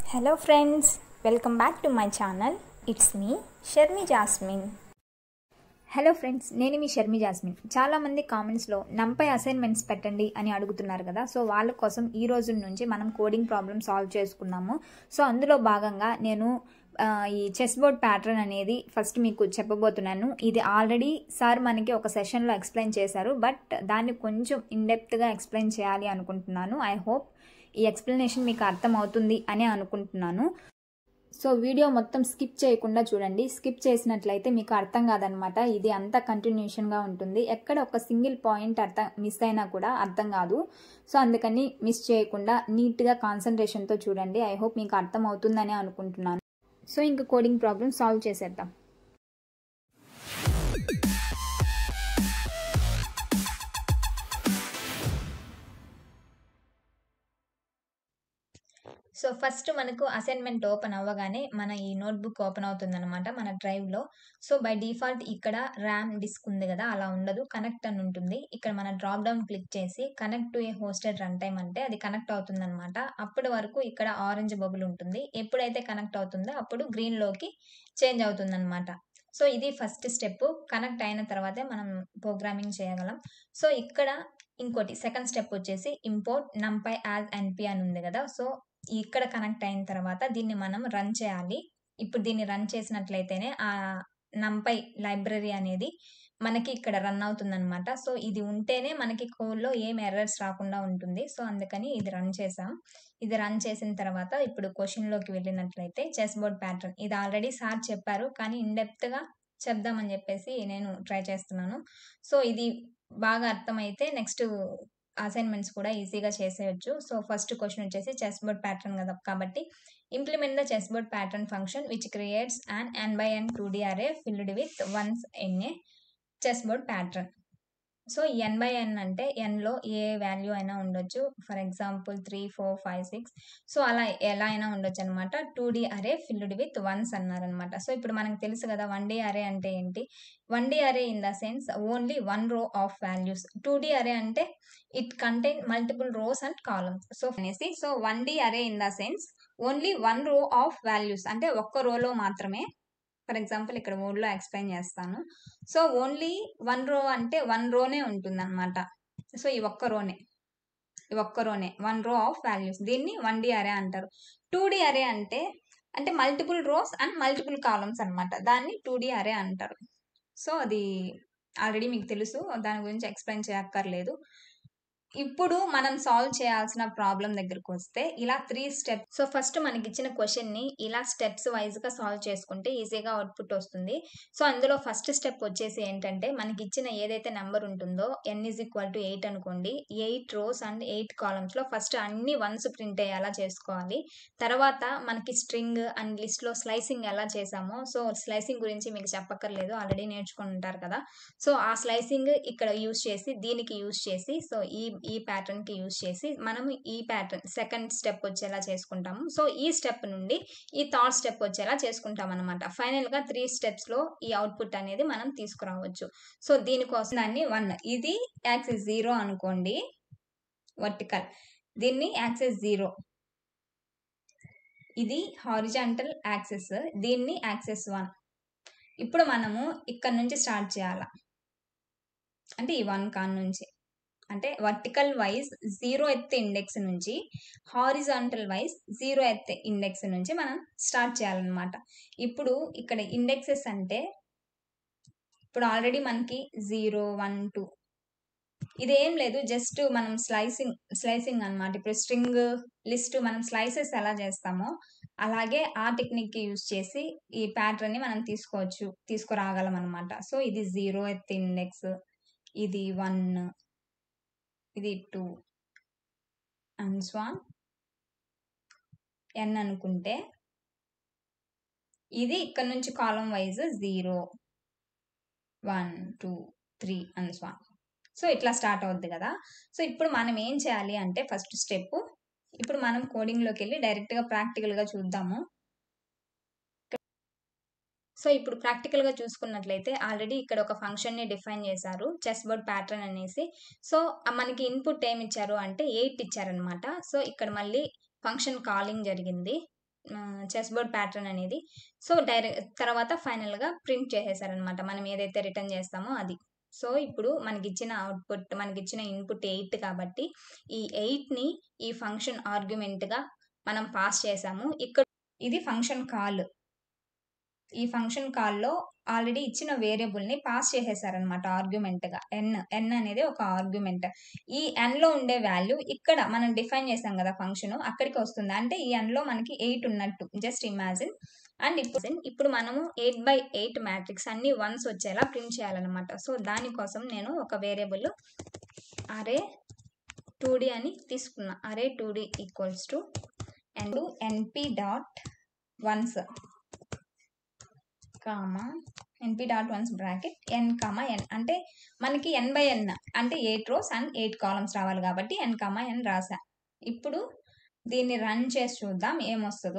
Hello friends welcome back to my channel it's me Sharmi jasmine hello friends నేను మీ Sharmi jasmine చాలామంది కామెంట్స్లో నంపై assignments పెట్టండి అని అడుగుతున్నారు కదా సో వాళ్ళ కోసం ఈ రోజు నుంచి మనం కోడింగ్ ప్రాబ్లమ్ సాల్వ్ చేసుకున్నాము సో అందులో భాగంగా నేను ఆ, ఈ చెస్ బోర్డ్ ప్యాటర్న్ అనేది ఫస్ట్ మీకు చెప్పబోతున్నాను ఇది ఆల్రెడీ సార్ మనకి ఒక సెషన్లో ఎక్స్ప్లెయిన్ చేశారు బట్ దాన్ని కొంచెం ఇన్డెప్త్గా ఎక్స్ప్లెయిన్ చేయాలి అనుకుంటున్నాను ఐ హోప్ ఈ ఎక్స్ప్లెనేషన్ మీకు అర్థం అవుతుంది అని అనుకుంటున్నాను సో వీడియో మొత్తం స్కిప్ చేయకుండా చూడండి స్కిప్ చేసినట్లయితే మీకు అర్థం కాదనమాట ఇది అంతా కంటిన్యూషన్గా ఉంటుంది ఎక్కడ ఒక సింగిల్ పాయింట్ అర్థం మిస్ అయినా కూడా అర్థం కాదు సో అందుకని మిస్ చేయకుండా నీట్గా కాన్సన్ట్రేషన్తో చూడండి ఐ హోప్ మీకు అర్థం అవుతుందని అనుకుంటున్నాను సో ఇంక కోడింగ్ ప్రాబ్లమ్ సాల్వ్ చేసేద్దాం సో ఫస్ట్ మనకు అసైన్మెంట్ ఓపెన్ అవ్వగానే మన ఈ నోట్బుక్ ఓపెన్ అవుతుందన్నమాట మన డ్రైవ్లో సో బై డిఫాల్ట్ ఇక్కడ ర్యామ్ డిస్క్ ఉంది కదా అలా ఉండదు కనెక్ట్ అని ఉంటుంది ఇక్కడ మన డ్రాప్ డౌన్ క్లిక్ చేసి connect to a hosted run time అంటే అది కనెక్ట్ అవుతుందన్నమాట అప్పటి వరకు ఇక్కడ ఆరెంజ్ బబుల్ ఉంటుంది ఎప్పుడైతే కనెక్ట్ అవుతుందో అప్పుడు గ్రీన్లోకి చేంజ్ అవుతుందన్నమాట సో ఇది ఫస్ట్ స్టెప్ కనెక్ట్ అయిన తర్వాతే మనం ప్రోగ్రామింగ్ చేయగలం సో ఇక్కడ ఇంకోటి సెకండ్ స్టెప్ వచ్చేసి ఇంపోర్ట్ నంపై యాజ్ ఎన్పి అని ఉంది కదా సో ఇక్కడ కనెక్ట్ అయిన తర్వాత దీన్ని మనం రన్ చేయాలి ఇప్పుడు దీన్ని రన్ చేసినట్లయితేనే ఆ నంపై లైబ్రరీ అనేది మనకి ఇక్కడ రన్ అవుతుందన్నమాట సో ఇది ఉంటేనే మనకి కోడ్లో ఏం ఎర్రర్స్ రాకుండా ఉంటుంది సో అందుకని ఇది రన్ చేసాం ఇది రన్ చేసిన తర్వాత ఇప్పుడు క్వశ్చన్లోకి వెళ్ళినట్లయితే చెస్ బోర్డ్ ప్యాటర్న్ ఇది ఆల్రెడీ సార్ చెప్పారు కానీ ఇన్డెప్త్గా చెప్దామని చెప్పేసి నేను ట్రై చేస్తున్నాను సో ఇది బాగా అర్థమైతే నెక్స్ట్ అసైన్మెంట్స్ కూడా ఈజీగా చేసేయచ్చు సో ఫస్ట్ క్వశ్చన్ వచ్చేసి చెస్ బోర్డ్ ప్యాటర్న్ కదా కాబట్టి implement the chess board pattern function which creates and N by N two D array filled with ones N a chess board pattern so N by N అంటే ఎన్లో ఏ value అయినా ఉండొచ్చు for example three four five six so అలా ఎలా అయినా ఉండొచ్చు అనమాట two D array filled with ones అన్నారనమాట సో ఇప్పుడు మనకు తెలుసు కదా వన్ డి అరే అంటే ఏంటి one D array in the sense only one row of values two D array అంటే it contain multiple rows and columns so అనేసి so one D array in the sense only one row of values అంటే ఒక్క రోలో మాత్రమే for example ఇక్కడ వర్డ్లో explain చేస్తాను so only one row అంటే వన్ రోనే ఉంటుంది అనమాట సో ఈ ఒక్క రోనే ఈ ఒక్క రోనే వన్ రో ఆఫ్ వాల్యూస్ దీన్ని వన్ డి అరే అంటారు టూ డి అరే అంటే అంటే multiple rows and multiple columns అనమాట దాన్ని టూ డి అరే అంటారు సో అది ఆల్రెడీ మీకు తెలుసు దాని గురించి ఎక్స్ప్లెయిన్ చేయక్కర్లేదు ఇప్పుడు మనం సాల్వ్ చేయాల్సిన ప్రాబ్లం దగ్గరకు వస్తే ఇలా త్రీ స్టెప్స్ సో ఫస్ట్ మనకి ఇచ్చిన క్వశ్చన్ ని ఇలా స్టెప్స్ వైజ్ గా సాల్వ్ చేసుకుంటే ఈజీగా అవుట్పుట్ వస్తుంది సో అందులో ఫస్ట్ స్టెప్ వచ్చేసి ఏంటంటే మనకి ఇచ్చిన ఏదైతే నెంబర్ ఉంటుందో N is equal to eight అనుకోండి eight rows and eight columns లో ఫస్ట్ అన్ని వన్స్ ప్రింట్ అయ్యేలా చేసుకోవాలి తర్వాత మనకి స్ట్రింగ్ అండ్ లిస్ట్ లో స్లైసింగ్ ఎలా చేసామో సో స్లైసింగ్ గురించి మీకు చెప్పక్కర్లేదు ఆల్రెడీ నేర్చుకుని ఉంటారు కదా సో ఆ స్లైసింగ్ ఇక్కడ యూస్ చేసి దీనికి యూస్ చేసి సో ఈ ఈ ప్యాటర్న్ కి యూస్ చేసి మనము ఈ ప్యాటర్న్ సెకండ్ స్టెప్ వచ్చేలా చేసుకుంటాము సో ఈ స్టెప్ నుండి ఈ థర్డ్ స్టెప్ వచ్చేలా చేసుకుంటాం అనమాట ఫైనల్ గా త్రీ స్టెప్స్ లో ఈ అవుట్పుట్ అనేది మనం తీసుకురావచ్చు సో దీనికోసం దాన్ని వన్ ఇది యాక్సిస్ జీరో అనుకోండి వర్టికల్ దీన్ని యాక్సిస్ జీరో ఇది హారిజాంటల్ యాక్సెస్ దీన్ని యాక్సెస్ వన్ ఇప్పుడు మనము ఇక్కడ నుంచి స్టార్ట్ చేయాల అంటే ఈ వన్ కాన్ నుంచి అంటే వర్టికల్ వైజ్ జీరో ఎత్తే ఇండెక్స్ నుంచి హారిజాంటల్ వైజ్ జీరో ఎత్తే ఇండెక్స్ నుంచి మనం స్టార్ట్ చేయాలన్నమాట ఇప్పుడు ఇక్కడ ఇండెక్సెస్ అంటే ఇప్పుడు ఆల్రెడీ మనకి జీరో వన్ టూ ఇదేం లేదు జస్ట్ మనం స్లైసింగ్ స్లైసింగ్ అనమాట ఇప్పుడు స్ట్రింగ్ లిస్ట్ మనం స్లైసెస్ ఎలా చేస్తామో అలాగే ఆ టెక్నిక్ యూజ్ చేసి ఈ ప్యాటర్న్ ని మనం తీసుకోవచ్చు తీసుకురాగలం అనమాట సో ఇది జీరో ఎత్ ఇండెక్స్ ఇది వన్ ఇది టూ అండ్ స్వాన్ ఎన్ అనుకుంటే ఇది ఇక్కడ నుంచి column wise zero one two three and స్వాన్ సో ఇట్లా స్టార్ట్ అవుద్ది కదా సో ఇప్పుడు మనం ఏం చేయాలి అంటే ఫస్ట్ స్టెప్ ఇప్పుడు మనం కోడింగ్లోకి వెళ్ళి డైరెక్ట్గా ప్రాక్టికల్గా చూద్దాము సో ఇప్పుడు ప్రాక్టికల్గా చూసుకున్నట్లయితే ఆల్రెడీ ఇక్కడ ఒక ఫంక్షన్ని డిఫైన్ చేశారు చెస్ బోర్డ్ ప్యాటర్న్ అనేసి సో ఆ మనకి ఇన్పుట్ ఏమి ఇచ్చారు అంటే ఎయిట్ ఇచ్చారనమాట సో ఇక్కడ మళ్ళీ ఫంక్షన్ కాలింగ్ జరిగింది చెస్ బోర్డ్ ప్యాటర్న్ అనేది సో డైరెక్ట్ తర్వాత ఫైనల్గా ప్రింట్ చేసేసారనమాట మనం ఏదైతే రిటర్న్ చేస్తామో అది సో ఇప్పుడు మనకిచ్చిన అవుట్పుట్ మనకిచ్చిన ఇన్పుట్ ఎయిట్ కాబట్టి ఈ ఎయిట్ని ఈ ఫంక్షన్ ఆర్గ్యుమెంట్గా మనం పాస్ చేసాము ఇక్కడ ఇది ఫంక్షన్ కాల్ ఈ ఫంక్షన్ కాల్లో ఆల్రెడీ ఇచ్చిన వేరియబుల్ని పాస్ చేసేసారనమాట ఆర్గ్యుమెంట్గా ఎన్ ఎన్ అనేది ఒక ఆర్గ్యుమెంట్ ఈ ఎన్లో ఉండే వాల్యూ ఇక్కడ మనం డిఫైన్ చేసాం కదా ఫంక్షన్ అక్కడికి వస్తుంది అంటే ఈ ఎన్లో మనకి ఎయిట్ ఉన్నట్టు జస్ట్ ఇమాజిన్ అండ్ ఇప్పుడు ఇప్పుడు మనము ఎయిట్ బై ఎయిట్ మ్యాట్రిక్స్ అన్ని వన్స్ వచ్చేలా ప్రింట్ చేయాలన్నమాట సో దానికోసం నేను ఒక వేరియబుల్ అరే టూ డి అని తీసుకున్నా array two D equals to and NP dot ones comma NP dot ones bracket N comma N అంటే మనకి ఎన్ బై ఎన్ అంటే eight rows and eight columns రావాలి కాబట్టి ఎన్ కామా ఎన్ రాసా ఇప్పుడు దీన్ని రన్ చేసి చూద్దాం ఏమొస్తుందో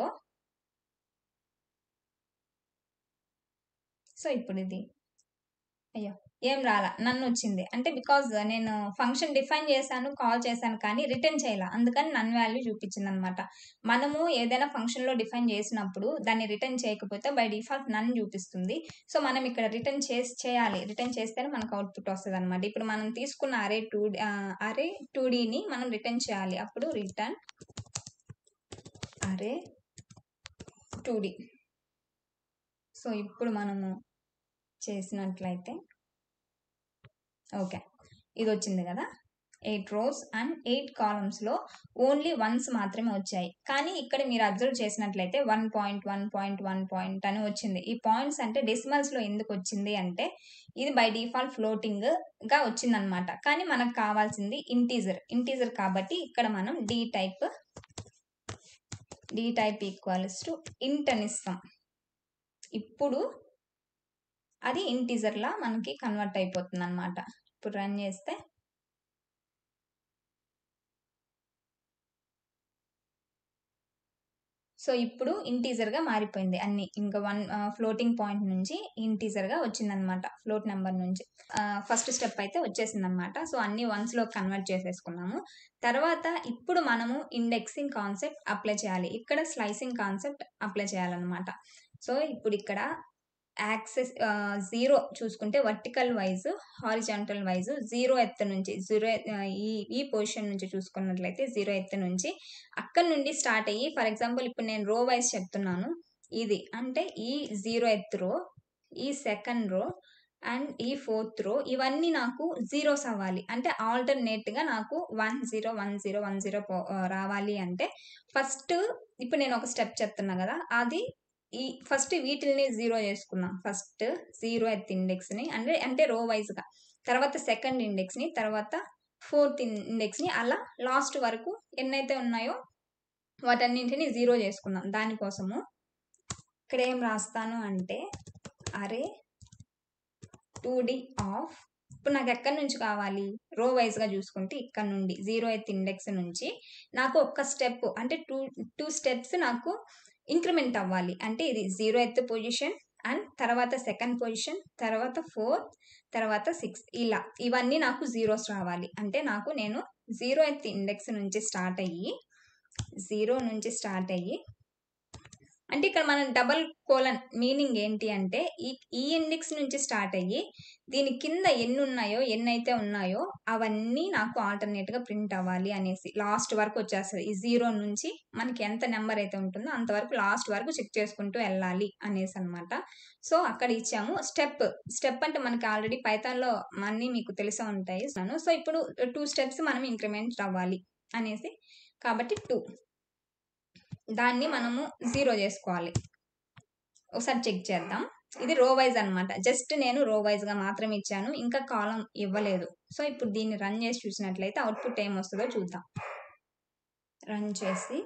సో ఇప్పుడు ఇది అయ్యో ఏం రాలా నన్ను వచ్చింది అంటే బికాజ్ నేను ఫంక్షన్ డిఫైన్ చేశాను కాల్ చేశాను కానీ రిటర్న్ చేయాల అందుకని నన్ వాల్యూ చూపించింది అనమాట మనము ఏదైనా ఫంక్షన్లో డిఫైన్ చేసినప్పుడు దాన్ని రిటర్న్ చేయకపోతే బై డిఫాల్ట్ నన్ చూపిస్తుంది సో మనం ఇక్కడ రిటర్న్ చేసి చేయాలి రిటర్న్ చేస్తేనే మనకు అవుట్పుట్ వస్తుంది అనమాట ఇప్పుడు మనం తీసుకున్న అరే టూ అరే టూ డీని మనం రిటర్న్ చేయాలి అప్పుడు రిటర్న్ అరే టూ డి సో ఇప్పుడు మనము చేసినట్లయితే ఓకే ఇది వచ్చింది కదా ఎయిట్ రోస్ అండ్ ఎయిట్ కాలమ్స్లో ఓన్లీ వన్స్ మాత్రమే వచ్చాయి కానీ ఇక్కడ మీరు అబ్జర్వ్ చేసినట్లయితే one point one point one point అని వచ్చింది ఈ పాయింట్స్ అంటే డెసిమల్స్లో ఎందుకు వచ్చింది అంటే ఇది బై డిఫాల్ట్ ఫ్లోటింగ్గా వచ్చిందనమాట కానీ మనకు కావాల్సింది ఇంటీజర్ ఇంటీజర్ కాబట్టి ఇక్కడ మనం D type D type equals to int అని ఇస్తాం ఇప్పుడు అది ఇంటీజర్లా మనకి కన్వర్ట్ అయిపోతుంది అనమాట ఇప్పుడు రన్ చేస్తే సో ఇప్పుడు ఇంటీజర్గా మారిపోయింది అన్ని ఇంకా వన్ ఫ్లోటింగ్ పాయింట్ నుంచి ఇంటీజర్గా వచ్చిందనమాట ఫ్లోట్ నెంబర్ నుంచి ఫస్ట్ స్టెప్ అయితే వచ్చేసింది అనమాట సో అన్ని వన్స్లో కన్వర్ట్ చేసేసుకున్నాము తర్వాత ఇప్పుడు మనము ఇండెక్సింగ్ కాన్సెప్ట్ అప్లై చేయాలి ఇక్కడ స్లైసింగ్ కాన్సెప్ట్ అప్లై చేయాలన్నమాట సో ఇప్పుడు ఇక్కడ యాక్సెస్ జీరో చూసుకుంటే vertical wise horizontal wise zero ఎత్తు నుంచి జీరో ఈ ఈ పొజిషన్ నుంచి చూసుకున్నట్లయితే జీరో ఎత్తు నుంచి అక్కడ నుండి స్టార్ట్ అయ్యి ఫర్ ఎగ్జాంపుల్ ఇప్పుడు నేను రో వైజ్ చెప్తున్నాను ఇది అంటే ఈ జీరో ఎత్తు రో ఈ సెకండ్ రో అండ్ ఈ ఫోర్త్ రో ఇవన్నీ నాకు జీరోస్ అవ్వాలి అంటే ఆల్టర్నేట్గా నాకు one zero one zero one zero రావాలి అంటే ఫస్ట్ ఇప్పుడు నేను ఒక స్టెప్ చెప్తున్నా కదా అది ఈ ఫస్ట్ వీటిని జీరో చేసుకున్నాం ఫస్ట్ జీరో ఎత్ ఇండెక్స్ని అంటే అంటే రో వైజ్గా తర్వాత సెకండ్ ఇండెక్స్ని తర్వాత ఫోర్త్ ఇండెక్స్ని అలా లాస్ట్ వరకు ఎన్నైతే ఉన్నాయో వాటన్నింటిని జీరో చేసుకున్నాం దానికోసము ఇక్కడ ఏం రాస్తాను అంటే అరే టూ డి ఆఫ్ ఇప్పుడు నాకు ఎక్కడి నుంచి కావాలి రో వైజ్గా చూసుకుంటే ఇక్కడ నుండి జీరో ఎత్ ఇండెక్స్ నుంచి నాకు ఒక్క స్టెప్ అంటే టూ టూ స్టెప్స్ నాకు ఇంక్రిమెంట్ అవ్వాలి అంటే ఇది జీరో ఎత్ పొజిషన్ అండ్ తర్వాత సెకండ్ పొజిషన్ తర్వాత ఫోర్త్ తర్వాత సిక్స్ ఇలా ఇవన్నీ నాకు జీరోస్ రావాలి అంటే నాకు నేను జీరో ఎత్ ఇండెక్స్ నుంచి స్టార్ట్ అయ్యి జీరో నుంచి స్టార్ట్ అయ్యి అంటే ఇక్కడ మనం డబల్ కోలన్ మీనింగ్ ఏంటి అంటే ఈ ఈ ఇండెక్స్ నుంచి స్టార్ట్ అయ్యి దీని కింద ఎన్ని ఉన్నాయో ఎన్ని అయితే ఉన్నాయో అవన్నీ నాకు ఆల్టర్నేట్గా ప్రింట్ అవ్వాలి అనేసి లాస్ట్ వరకు వచ్చేస్తుంది ఈ జీరో నుంచి మనకి ఎంత నెంబర్ అయితే ఉంటుందో అంతవరకు లాస్ట్ వరకు చెక్ చేసుకుంటూ వెళ్ళాలి అనేసి అనమాట సో అక్కడ ఇచ్చాము స్టెప్ స్టెప్ అంటే మనకి ఆల్రెడీ పైతాన్లో అన్నీ మీకు తెలిసే ఉంటాయి సో ఇప్పుడు టూ స్టెప్స్ మనం ఇంక్రిమెంట్ అవ్వాలి అనేసి కాబట్టి టూ దాన్ని మనము జీరో చేసుకోవాలి ఒకసారి చెక్ చేద్దాం ఇది రో వైజ్ అనమాట జస్ట్ నేను రో వైజ్గా మాత్రం ఇచ్చాను ఇంకా కాలం ఇవ్వలేదు సో ఇప్పుడు దీన్ని రన్ చేసి చూసినట్లయితే అవుట్పుట్ ఏం వస్తుందో చూద్దాం రన్ చేసి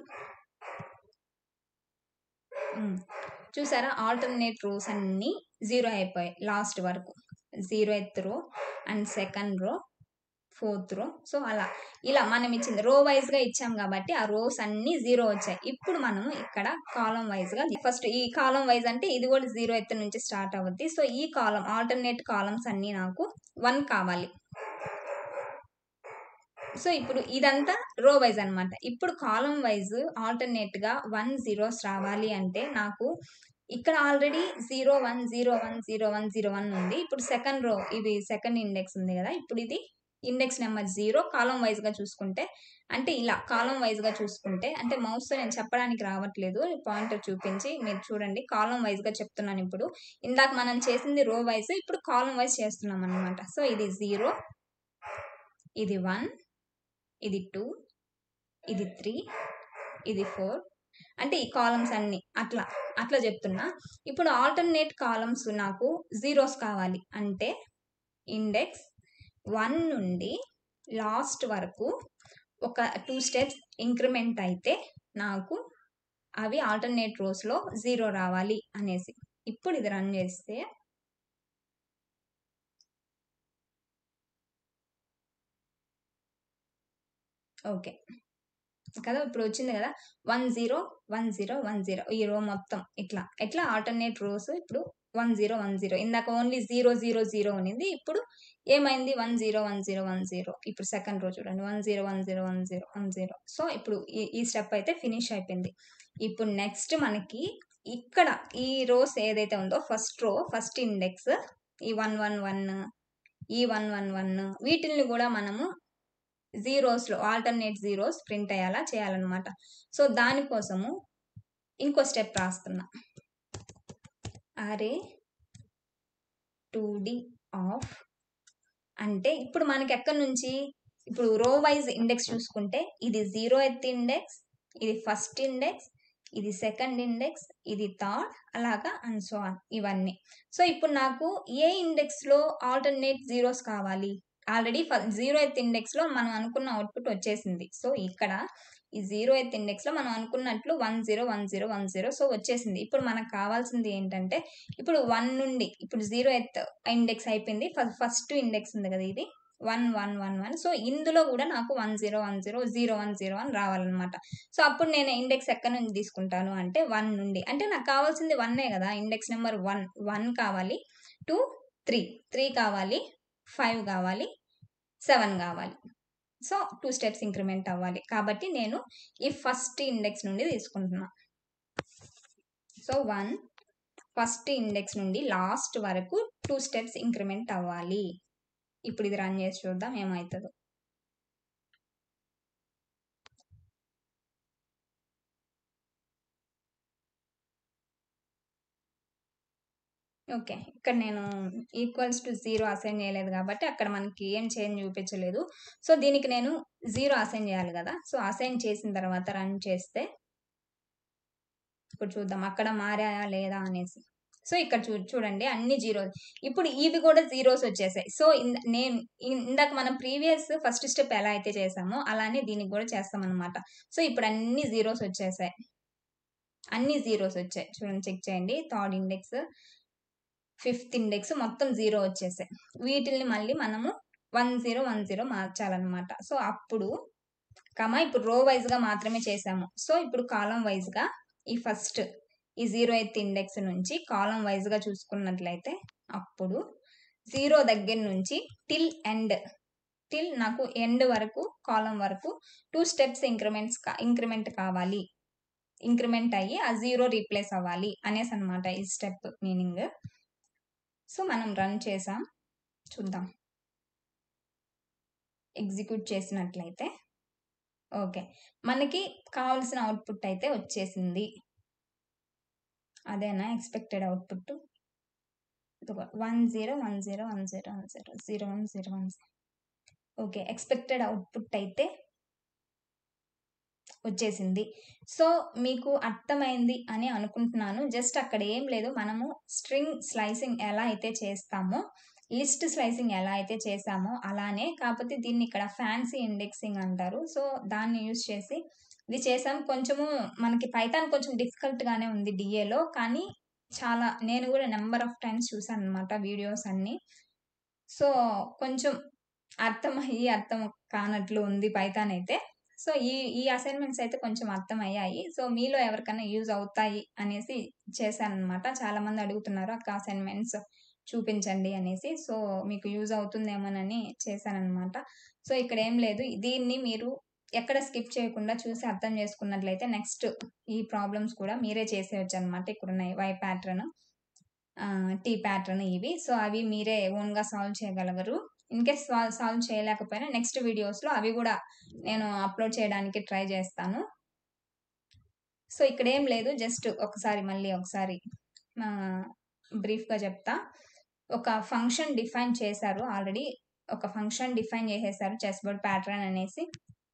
చూసారా ఆల్టర్నేట్ రోస్ అన్నీ జీరో అయిపోయాయి లాస్ట్ వరకు zeroth row and second row fourth row so అలా ఇలా మనం ఇచ్చింది రో వైజ్ గా ఇచ్చాం కాబట్టి ఆ రోస్ అన్ని జీరో వచ్చాయి ఇప్పుడు మనం ఇక్కడ కాలం వైజ్ గా ఫస్ట్ ఈ కాలం వైజ్ అంటే ఇది కూడా జీరో ఎత్తు నుంచి స్టార్ట్ అవుద్ది సో ఈ కాలం ఆల్టర్నేట్ కాలమ్స్ అన్ని నాకు వన్ కావాలి సో ఇప్పుడు ఇదంతా రో వైజ్ అనమాట ఇప్పుడు కాలం వైజ్ ఆల్టర్నేట్ గా వన్ జీరోస్ రావాలి అంటే నాకు ఇక్కడ already zero one zero one zero one zero one ఉంది ఇప్పుడు సెకండ్ రో ఇది సెకండ్ ఇండెక్స్ ఉంది కదా ఇప్పుడు ఇది index number zero column wise గా చూసుకుంటే అంటే ఇలా కాలం వైజ్ గా చూసుకుంటే అంటే మౌస్ తో నేను చెప్పడానికి రావట్లేదు పాయింటర్ చూపించి మీరు చూడండి కాలం వైజ్ గా చెప్తున్నాను ఇప్పుడు ఇందాక మనం చేసింది రో వైజ్ ఇప్పుడు కాలం వైజ్ చేస్తున్నాం అనమాట సో ఇది జీరో ఇది వన్ ఇది టూ ఇది త్రీ ఇది ఫోర్ అంటే ఈ కాలమ్స్ అన్ని అట్లా అట్లా చెప్తున్నా ఇప్పుడు ఆల్టర్నేట్ కాలమ్స్ నాకు జీరోస్ కావాలి అంటే ఇండెక్స్ వన్ నుండి లాస్ట్ వరకు ఒక టూ స్టెప్స్ ఇంక్రిమెంట్ అయితే నాకు అవి ఆల్టర్నేట్ రోస్లో జీరో రావాలి అనేసి ఇప్పుడు ఇది రన్ చేస్తే ఓకే కదా ఇప్పుడు వచ్చింది కదా one zero one zero one zero ఈ రో మొత్తం ఇట్లా ఎట్లా ఆల్టర్నేట్ రోస్ ఇప్పుడు వన్ జీరో వన్ జీరో ఇందాక ఓన్లీ జీరో జీరో జీరో ఉన్నింది ఇప్పుడు ఏమైంది one zero one zero one zero ఇప్పుడు సెకండ్ రో చూడండి one zero one zero one zero one zero so ఇప్పుడు ఈ ఈ స్టెప్ అయితే ఫినిష్ అయిపోయింది ఇప్పుడు నెక్స్ట్ మనకి ఇక్కడ ఈ రోస్ ఏదైతే ఉందో ఫస్ట్ రో ఫస్ట్ ఇండెక్స్ ఈ వన్ వన్ వన్ ఈ వన్ వన్ వన్ వీటిల్ని కూడా మనము జీరోస్లో ఆల్టర్నేట్ జీరోస్ ప్రింట్ అయ్యేలా చేయాలన్నమాట సో దానికోసము ఇంకో స్టెప్ రాస్తున్నా అరే టూ డి ఆఫ్ అంటే ఇప్పుడు మనకి ఎక్కడి నుంచి ఇప్పుడు రో వైజ్ ఇండెక్స్ చూసుకుంటే ఇది జీరో ఎత్ ఇండెక్స్ ఇది ఫస్ట్ ఇండెక్స్ ఇది సెకండ్ ఇండెక్స్ ఇది థర్డ్ అలాగా అండ్ సో ఆన్ ఇవన్నీ సో ఇప్పుడు నాకు ఏ ఇండెక్స్లో ఆల్టర్నేట్ జీరోస్ కావాలి ఆల్రెడీ జీరో ఎత్ ఇండెక్స్లో మనం అనుకున్న అవుట్పుట్ వచ్చేసింది సో ఇక్కడ ఈ జీరో ఎత్ ఇండెక్స్లో మనం అనుకున్నట్లు one zero one zero one zero so వచ్చేసింది ఇప్పుడు మనకు కావాల్సింది ఏంటంటే ఇప్పుడు వన్ నుండి ఇప్పుడు జీరో ఎత్ ఇండెక్స్ అయిపోయింది ఫస్ట్ ఇండెక్స్ ఉంది కదా ఇది one one one one so ఇందులో కూడా నాకు one zero one zero zero one zero one రావాలన్నమాట సో అప్పుడు నేను ఇండెక్స్ ఎక్కడి నుంచి తీసుకుంటాను అంటే వన్ నుండి అంటే నాకు కావాల్సింది వన్నే కదా ఇండెక్స్ నెంబర్ వన్ వన్ కావాలి టూ త్రీ త్రీ కావాలి ఫైవ్ కావాలి సెవెన్ కావాలి సో టూ స్టెప్స్ ఇంక్రిమెంట్ అవ్వాలి కాబట్టి నేను ఈ ఫస్ట్ ఇండెక్స్ నుండి తీసుకుంటున్నా సో వన్ ఫస్ట్ ఇండెక్స్ నుండి లాస్ట్ వరకు టూ స్టెప్స్ ఇంక్రిమెంట్ అవ్వాలి ఇప్పుడు ఇది రన్ చేసి చూద్దాం ఏమవుతుందో ఓకే ఇక్కడ నేను ఈక్వల్స్ టు జీరో అసైన్ చేయలేదు కాబట్టి అక్కడ మనకి ఏం చేంజ్ చూపించలేదు సో దీనికి నేను జీరో అసైన్ చేయాలి కదా సో అసైన్ చేసిన తర్వాత రన్ చేస్తే ఇప్పుడు చూద్దాం అక్కడ మారాయా లేదా అనేసి సో ఇక్కడ చూ చూడండి అన్ని జీరో ఇప్పుడు ఇవి కూడా జీరోస్ వచ్చేసాయి సో నేను ఇందాక మనం ప్రీవియస్ ఫస్ట్ స్టెప్ ఎలా అయితే చేసామో అలానే దీనికి కూడా చేస్తాం అనమాట సో ఇప్పుడు అన్ని జీరోస్ వచ్చేసాయి అన్ని జీరోస్ వచ్చాయి చూడండి చెక్ చేయండి థర్డ్ ఇండెక్స్ ఫిఫ్త్ ఇండెక్స్ మొత్తం జీరో వచ్చేసాయి వీటిల్ని మళ్ళీ మనము వన్ జీరో వన్ జీరో మార్చాలన్నమాట సో అప్పుడు కమా ఇప్పుడు రో వైజ్గా మాత్రమే చేసాము సో ఇప్పుడు కాలం వైజ్గా ఈ ఫస్ట్ ఈ జీరో ఎయిత్ ఇండెక్స్ నుంచి కాలం వైజ్గా చూసుకున్నట్లయితే అప్పుడు జీరో దగ్గర నుంచి టిల్ ఎండ్ టిల్ నాకు ఎండ్ వరకు కాలం వరకు టూ స్టెప్స్ ఇంక్రిమెంట్స్ ఇంక్రిమెంట్ కావాలి ఇంక్రిమెంట్ అయ్యి ఆ జీరో రీప్లేస్ అవ్వాలి అనేసి అనమాట ఈ స్టెప్ మీనింగ్ సో మనం రన్ చేసాం చూద్దాం ఎగ్జిక్యూట్ చేసినట్లయితే ఓకే మనకి కావాల్సిన అవుట్పుట్ అయితే వచ్చేసింది అదేనా expected output one zero one zero one zero one zero zero one zero one okay expected output అయితే వచ్చేసింది సో మీకు అర్థమైంది అని అనుకుంటున్నాను జస్ట్ అక్కడ ఏం లేదు మనము స్ట్రింగ్ స్లైసింగ్ ఎలా అయితే చేస్తామో లిస్ట్ స్లైసింగ్ ఎలా అయితే చేసామో అలానే కాకపోతే దీన్ని ఇక్కడ ఫ్యాన్సీ ఇండెక్సింగ్ అంటారు సో దాన్ని యూజ్ చేసి ఇది చేసాం కొంచెము మనకి పైథాన్ కొంచెం డిఫికల్ట్గానే ఉంది డిఏలో కానీ చాలా నేను కూడా నెంబర్ ఆఫ్ టైమ్స్ చూసాను అనమాట వీడియోస్ అన్నీ సో కొంచెం అర్థమయ్యి అర్థం కానట్లు ఉంది పైథాన్ అయితే సో ఈ ఈ అసైన్మెంట్స్ అయితే కొంచెం అర్థం అయ్యాయి సో మీలో ఎవరికైనా యూజ్ అవుతాయి అనేసి చేశాను అనమాట చాలా మంది అడుగుతున్నారు అక్క అసైన్మెంట్స్ చూపించండి అనేసి సో మీకు యూజ్ అవుతుందేమోనని చేశానమాట సో ఇక్కడ ఏం లేదు దీన్ని మీరు ఎక్కడ స్కిప్ చేయకుండా చూసి అర్థం చేసుకున్నట్లయితే నెక్స్ట్ ఈ ప్రాబ్లమ్స్ కూడా మీరే చేసేయచ్చు అనమాట ఇక్కడ ఉన్నాయి వై ప్యాటర్న్ టీ ప్యాటర్న్ ఇవి సో అవి మీరే ఓన్గా సాల్వ్ చేయగలగరు ఇన్ కేస్ సాల్వ్ చేయలేకపోయినా నెక్స్ట్ వీడియోస్లో అవి కూడా నేను అప్లోడ్ చేయడానికి ట్రై చేస్తాను సో ఇక్కడ ఏం లేదు జస్ట్ ఒకసారి మళ్ళీ ఒకసారి బ్రీఫ్గా చెప్తా ఒక ఫంక్షన్ డిఫైన్ చేశారు ఆల్రెడీ ఒక ఫంక్షన్ డిఫైన్ చేసేసారు చెస్ బోర్డ్ ప్యాటర్న్ అనేసి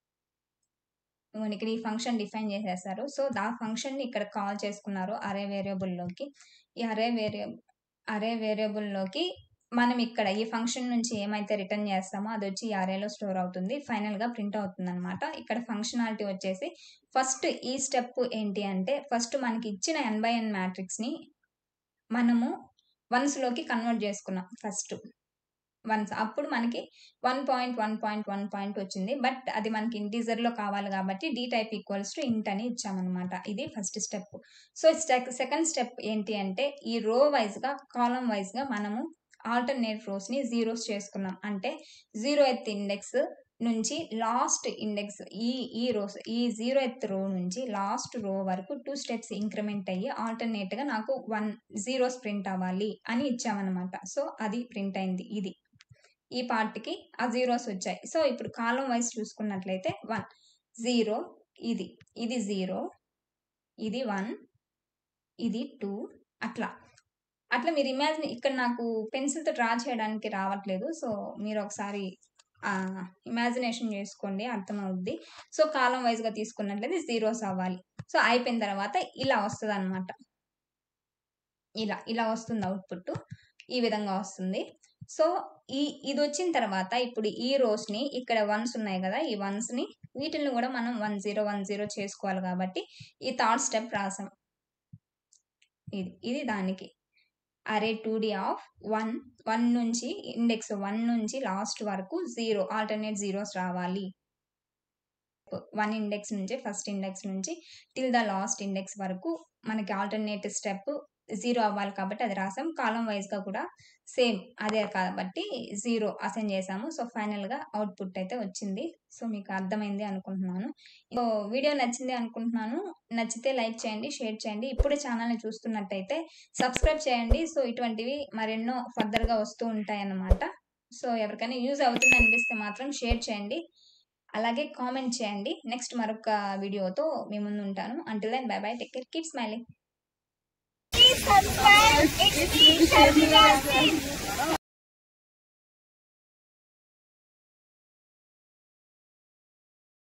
ఇక్కడ ఈ ఫంక్షన్ డిఫైన్ చేసేసారు సో ఆ ఫంక్షన్ని ఇక్కడ కాల్ చేసుకున్నారు అరే వేరియబుల్లోకి ఈ అరే వేరియ అరే వేరియబుల్లోకి మనం ఇక్కడ ఈ ఫంక్షన్ నుంచి ఏమైతే రిటర్న్ చేస్తామో అది వచ్చి ఈ అరేలో స్టోర్ అవుతుంది ఫైనల్గా ప్రింట్ అవుతుంది అనమాట ఇక్కడ ఫంక్షనాలిటీ వచ్చేసి ఫస్ట్ ఈ స్టెప్ ఏంటి అంటే ఫస్ట్ మనకి ఇచ్చిన ఎన్ బై ఎన్ మ్యాట్రిక్స్ని మనము వన్స్లోకి కన్వర్ట్ చేసుకున్నాం ఫస్ట్ వన్స్ అప్పుడు మనకి one point one point one point వచ్చింది బట్ అది మనకి ఇంటీజర్లో కావాలి కాబట్టి D type equals to int అని ఇచ్చామన్నమాట ఇది first step so second step ఏంటి అంటే ఈ రో వైజ్గా కాలం వైజ్గా మనము ఆల్టర్నేట్ రోస్ని జీరోస్ చేసుకున్నాం అంటే జీరో ఎత్ ఇండెక్స్ నుంచి లాస్ట్ ఇండెక్స్ ఈ ఈ రోస్ ఈ జీరో ఎత్ రో నుంచి లాస్ట్ రో వరకు టూ స్టెప్స్ ఇంక్రిమెంట్ అయ్యి ఆల్టర్నేట్గా నాకు వన్ జీరోస్ ప్రింట్ అవ్వాలి అని ఇచ్చామన్నమాట సో అది ప్రింట్ అయింది ఇది ఈ పార్ట్కి ఆ జీరోస్ వచ్చాయి సో ఇప్పుడు కాలం వైజ్ చూసుకున్నట్లయితే వన్ జీరో ఇది ఇది జీరో ఇది వన్ ఇది టూ అట్లా అట్లా మీరు ఇమాజిన్ ఇక్కడ నాకు పెన్సిల్తో డ్రా చేయడానికి రావట్లేదు సో మీరు ఒకసారి ఇమాజినేషన్ చేసుకోండి అర్థమవుద్ది సో కాలం వైజ్గా తీసుకున్నట్లయితే జీరోస్ అవ్వాలి సో అయిపోయిన తర్వాత ఇలా వస్తుంది అనమాట ఇలా ఇలా వస్తుంది అవుట్పుట్ ఈ విధంగా వస్తుంది సో ఈ ఇది వచ్చిన తర్వాత ఇప్పుడు ఈ రోస్ని ఇక్కడ వన్స్ ఉన్నాయి కదా ఈ వన్స్ని వీటిని కూడా మనం వన్ జీరో వన్ జీరో చేసుకోవాలి కాబట్టి ఈ థర్డ్ స్టెప్ రాసాం ఇది ఇది దానికి array two D of one one నుంచి ఇండెక్స్ వన్ నుంచి లాస్ట్ వరకు జీరో ఆల్టర్నేట్ జీరోస్ రావాలి వన్ ఇండెక్స్ నుంచి ఫస్ట్ ఇండెక్స్ నుంచి టిల్ ద లాస్ట్ ఇండెక్స్ వరకు మనకి ఆల్టర్నేట్ స్టెప్ జీరో అవ్వాలి కాబట్టి అది రాసాం కాలం వైజ్గా కూడా సేమ్ అదే కాబట్టి జీరో అసైన్ చేసాము సో ఫైనల్గా అవుట్పుట్ అయితే వచ్చింది సో మీకు అర్థమైంది అనుకుంటున్నాను సో వీడియో నచ్చింది అనుకుంటున్నాను నచ్చితే లైక్ చేయండి షేర్ చేయండి ఇప్పుడు ఛానల్ని చూస్తున్నట్టయితే సబ్స్క్రైబ్ చేయండి సో ఇటువంటివి మరెన్నో ఫర్దర్గా వస్తూ ఉంటాయి అన్నమాట సో ఎవరికైనా యూజ్ అవుతుంది అనిపిస్తే మాత్రం షేర్ చేయండి అలాగే కామెంట్ చేయండి నెక్స్ట్ మరొక వీడియోతో మీ ముందు ఉంటాను until then bye bye take care keep smiling Please subscribe. It's me, Sharmila Singh.